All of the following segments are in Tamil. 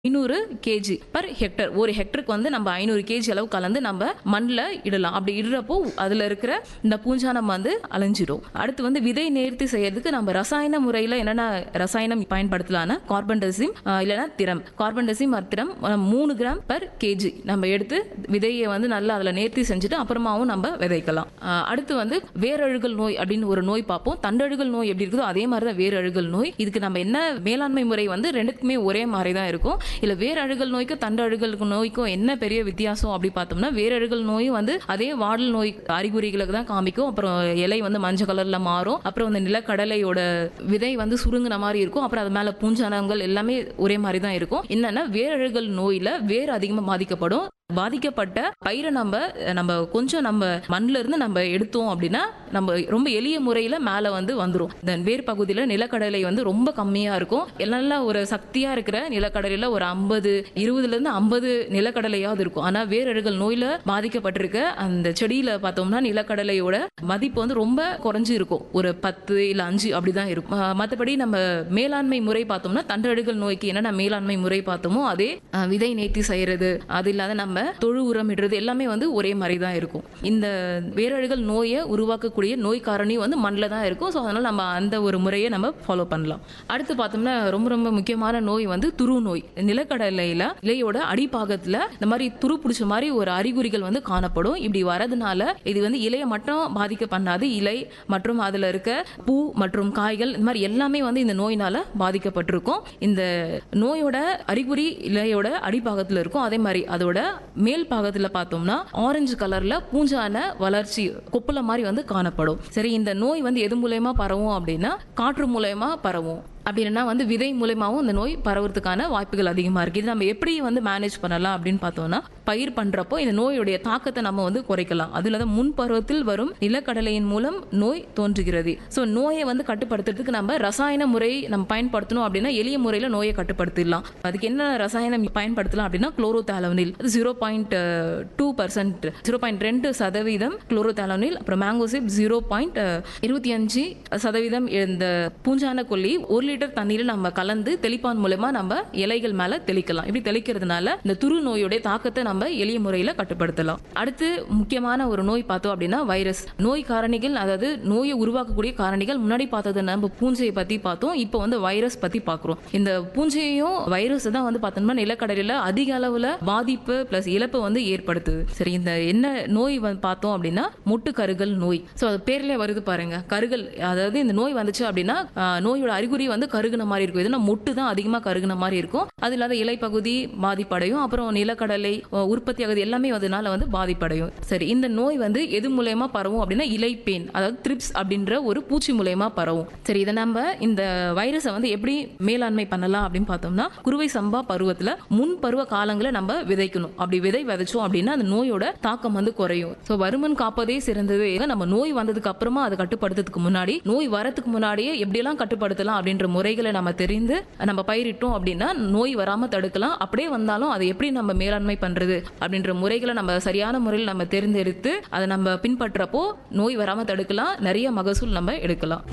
ஐநூறு கேஜி பர் ஹெக்டர் ஒரு ஹெக்டருக்கு வந்து நம்ம ஐநூறு கேஜி அளவு கலந்து நம்ம மண்ணில் இடலாம் அப்படி இடுறப்போ அதில் இருக்கிற இந்த பூஞ்சானம் வந்து அலைஞ்சிரும் அடுத்து வந்து விதை நேர்த்தி செய்யறதுக்கு நம்ம ரசாயன முறையில் என்னென்ன ரசாயனம் பயன்படுத்தலாம்னா கார்பன் டெசிம் இல்லைன்னா திரம் கார்பன் டெசிம் திரம் அஹ், மூணு கிராம் பர் கேஜி நம்ம எடுத்து விதையை வந்து நல்லா அதில் நேர்த்தி செஞ்சுட்டு அப்புறமாவும் நம்ம விதைக்கலாம் அஹ், அடுத்து வந்து வேரழுகல் நோய் அப்படின்னு ஒரு நோய் பார்ப்போம் தண்டழுகல் நோய் எப்படி இருக்குதோ அதே மாதிரி தான் வேரழுகல் நோய் இதுக்கு நம்ம என்ன மேலாண்மை முறை வந்து ரெண்டுக்குமே ஒரே மாதிரி தான் இருக்கும் இல்ல வேரழுகல் நோய்க்கும் தண்டு அழுகல் நோய்க்கும் என்ன பெரிய வித்தியாசம் அப்படி பார்த்தோம்னா வேரழுகல் நோய் வந்து அதே வாடல் நோய் அறிகுறிகளுக்கு தான் காமிக்கும் அப்புறம் இலை வந்து மஞ்சள் கலர்ல மாறும் அப்புறம் அந்த நிலக்கடலையோட விதை வந்து சுருங்கின மாதிரி இருக்கும் அப்புறம் அது மேல பூஞ்சானங்கள் எல்லாமே ஒரே மாதிரி தான் இருக்கும் என்னன்னா வேரழுகல் நோயில வேர் அதிகமா பாதிக்கப்படும் பாதிக்கப்பட்ட பயிரை நம்ம நம்ம கொஞ்சம் நம்ம மண்ணில இருந்து நம்ம எடுத்தோம் அப்படின்னா நம்ம ரொம்ப எளிய முறையில மேல வந்து வந்துரும் இந்த வேர் பகுதியில நிலக்கடலை வந்து ரொம்ப கம்மியா இருக்கும் நல்ல ஒரு சக்தியா இருக்கிற நிலக்கடலையில ஒரு ஐம்பது இருபதுல இருந்து ஐம்பது நிலக்கடலையாவது இருக்கும் ஆனா வேரழுகல் நோயில பாதிக்கப்பட்டிருக்க அந்த செடியில பார்த்தோம்னா நிலக்கடலையோட மதிப்பு வந்து ரொம்ப குறைஞ்சு இருக்கும் ஒரு பத்து இல்ல அஞ்சு அப்படிதான் இருக்கும் ஆஹ் மத்தபடி நம்ம மேலாண்மை முறை பார்த்தோம்னா தண்டழுகல் நோய்க்கு என்னென்ன மேலாண்மை முறை பார்த்தோமோ அதே ஆஹ் விதை நேர்த்தி செய்யறது அது இல்லாத நம்ம தொழு உரம் இடுறது எல்லாமே வந்து ஒரே மாதிரி தான் இருக்கும் இந்த வேரழுகல் நோயை உருவாக்கக்கூடிய நோய் காரணி வந்து மண்ணில் தான் இருக்கும் ஸோ அதனால நம்ம அந்த ஒரு முறையை நம்ம ஃபாலோ பண்ணலாம் அடுத்து பார்த்தோம்னா ரொம்ப ரொம்ப முக்கியமான நோய் வந்து துரு நோய் நிலக்கடலையில இலையோட அடிப்பாகத்துல இந்த மாதிரி துரு பிடிச்ச மாதிரி ஒரு அறிகுறிகள் வந்து காணப்படும் இப்படி வரதுனால இது வந்து இலையை மட்டும் பாதிக்க பண்ணாது இலை மற்றும் அதுல இருக்க பூ மற்றும் காய்கள் இந்த மாதிரி எல்லாமே வந்து இந்த நோயினால பாதிக்கப்பட்டிருக்கும் இந்த நோயோட அறிகுறி இலையோட அடிப்பாகத்துல இருக்கும் அதே மாதிரி அதோட மேல் பாகத்துல பார்த்தோம்னா ஆரஞ்சு கலர்ல பூஞ்சான வளர்ச்சி கொப்புல மாதிரி வந்து காணப்படும் சரி இந்த நோய் வந்து எது மூலயமா பரவும் அப்படின்னா காற்று மூலயமா பரவும் அப்படி இல்லைன்னா வந்து விதை மூலயமாவும் இந்த நோய் பரவுறதுக்கான வாய்ப்புகள் அதிகமாக இருக்குது இது நம்ம எப்படி வந்து மேனேஜ் பண்ணலாம் அப்படின்னு பார்த்தோம்னா பயிர் பண்ணுறப்போ இந்த நோயுடைய தாக்கத்தை நம்ம வந்து குறைக்கலாம் அதில் தான் முன் பருவத்தில் வரும் நிலக்கடலையின் மூலம் நோய் தோன்றுகிறது ஸோ நோயை வந்து கட்டுப்படுத்துறதுக்கு நம்ம ரசாயன முறை நம்ம பயன்படுத்தணும் அப்படின்னா எளிய முறையில் நோயை கட்டுப்படுத்திடலாம் அதுக்கு என்ன ரசாயனம் பயன்படுத்தலாம் அப்படின்னா குளோரோதாலோனில் அது zero point two percent zero point ரெண்டு சதவீதம் குளோரோதாலோனில் அப்புறம் மேங்கோசிப் ஜீரோ பாயிண்ட் இருபத்தி அஞ்சு சதவீதம் இந்த பூஞ்சான கொல்லி ஒரு லிட்டர் தண்ணீர் நம்ம கலந்து தெளிப்பான் மூலமா நம்ம இலைகள் மேல தெளிக்கலாம் இப்படி தெளிக்கிறதுனால இந்த துரு நோயுடைய தாக்கத்தை நம்ம எளிய முறையில கட்டுப்படுத்தலாம் அடுத்து முக்கியமான ஒரு நோய் பார்த்தோம் அப்படின்னா வைரஸ் நோய் காரணிகள் அதாவது நோயை உருவாக்கக்கூடிய காரணிகள் முன்னாடி பார்த்தது நம்ம பூஞ்சையை பத்தி பார்த்தோம் இப்போ வந்து வைரஸ் பத்தி பார்க்குறோம் இந்த பூஞ்சையும் வைரஸ் தான் வந்து பார்த்தோம்னா நிலக்கடலில் அதிக அளவுல பாதிப்பு பிளஸ் இழப்பு வந்து ஏற்படுத்துது சரி இந்த என்ன நோய் வந்து பார்த்தோம் அப்படின்னா முட்டு கருகல் நோய் ஸோ அது பேர்லயே வருது பாருங்க கருகல் அதாவது இந்த நோய் வந்துச்சு அப்படின்னா ஆஹ், நோயோட அறிகுறி வந்து கருகுன மாதிரி இருக்கும் இதுனா மொட்டு தான் அதிகமா கருகுன மாதிரி இருக்கும் அது இல்லாத இலைப்பகுதி பாதிப்படையும் அப்புறம் நிலக்கடலை அஹ், உற்பத்தி ஆகுது எல்லாமே அதனால வந்து பாதிப்படையும் சரி இந்த நோய் வந்து எது மூலயமா பரவும் அப்படின்னா இலைப்பேன் அதாவது த்ரிப்ஸ் அப்படின்ற ஒரு பூச்சி மூலயமா பரவும் சரி இதை நம்ம இந்த வைரஸை வந்து எப்படி மேலாண்மை பண்ணலாம் அப்படின்னு பார்த்தோம்னா குறுவை சம்பா பருவத்துல முன் பருவ காலங்களை நம்ம விதைக்கணும் அப்படி விதை விதைச்சோம் அப்படின்னா அந்த நோயோட தாக்கம் வந்து குறையும் ஸோ வருமன் காப்பதே சிறந்தது ஏன்னா நம்ம நோய் வந்ததுக்கு அப்புறமா அதை கட்டுப்படுத்துறதுக்கு முன்னாடி நோய் வரதுக்கு முன்னாடியே எப்படியெல்லாம் கட்டுப்படுத்தலாம் அப்படின்ற முறைகளை நம்ம தெரிந்து நம்ம பயிரிட்டோம் அப்படின்னா நோய் வராம தடுக்கலாம் அப்படியே வந்தாலும் அதை எப்படி நம்ம மேலாண்மை பண்றது அப்படின்ற முறைகளை நம்ம சரியான முறையில் நம்ம தேர்ந்தெடுத்து அதை நம்ம பின்பற்றப்போ நோய் வராம தடுக்கலாம் நிறைய மகசூல் நம்ம எடுக்கலாம்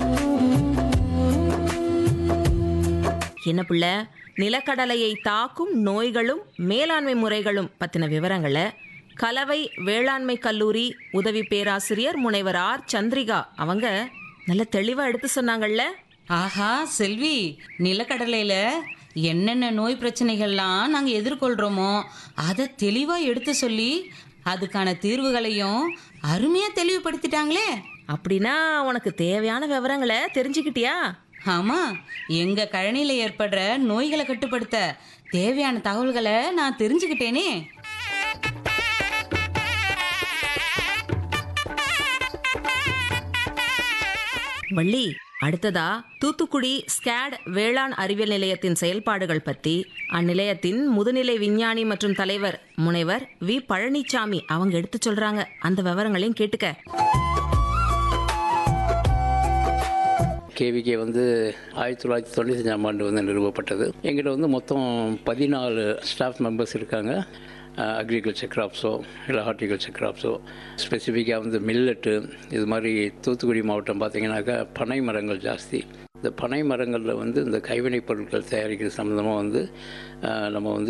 என்ன பிள்ளை நிலக்கடலையை தாக்கும் நோய்களும் மேலாண்மை முறைகளும் பத்தின விவரங்களை கலவை வேளாண்மை கல்லூரி உதவி பேராசிரியர் முனைவர் ஆர் சந்திரிகா அவங்க நல்ல தெளிவா எடுத்து சொன்னாங்கல்ல ஆஹா செல்வி நிலக்கடலையில என்னென்ன நோய் பிரச்சனைகள்லாம் நாங்கள் எதிர்கொள்கிறோமோ அதை தெளிவாக எடுத்து சொல்லி அதுக்கான தீர்வுகளையும் அருமையாக தெளிவுபடுத்திட்டாங்களே அப்படின்னா உனக்கு தேவையான விவரங்களை தெரிஞ்சுக்கிட்டியா ஆமாம் எங்கள் கழனியில் ஏற்படுற நோய்களை கட்டுப்படுத்த தேவையான தகவல்களை நான் தெரிஞ்சுக்கிட்டேனே வள்ளி அடுத்ததா தூத்துக்குடி ஸ்கேட் வேளாண் அறிவியல் நிலையத்தின் செயல்பாடுகள் பத்தி அந்நிலையத்தின் முதுநிலை விஞ்ஞானி மற்றும் தலைவர் முனைவர் வி பழனிசாமி அவங்க எடுத்து சொல்றாங்க அந்த விவரங்களையும் கேட்டுக்க கேவிகே வந்து ஆயிரத்தி தொள்ளாயிரத்தி தொண்ணூத்தஞ்சாம் ஆண்டு வந்து நிறுவப்பட்டது எங்கிட்ட வந்து மொத்தம் பதினாலு ஸ்டாஃப் மெம்பர்ஸ் இருக்காங்க அக்ரிகல்ச்சர் கிராப்ஸோ இல்லை ஹார்டிகல்ச்சர் கிராப்ஸோ ஸ்பெசிஃபிக்காக வந்து மில்லட்டு இது மாதிரி தூத்துக்குடி மாவட்டம் பார்த்தீங்கன்னாக்கா பனை மரங்கள் ஜாஸ்தி இந்த பனை மரங்களில் வந்து இந்த கைவினைப் பொருட்கள் தயாரிக்கிற சம்மந்தமாக வந்து அஹ், நம்ம வந்து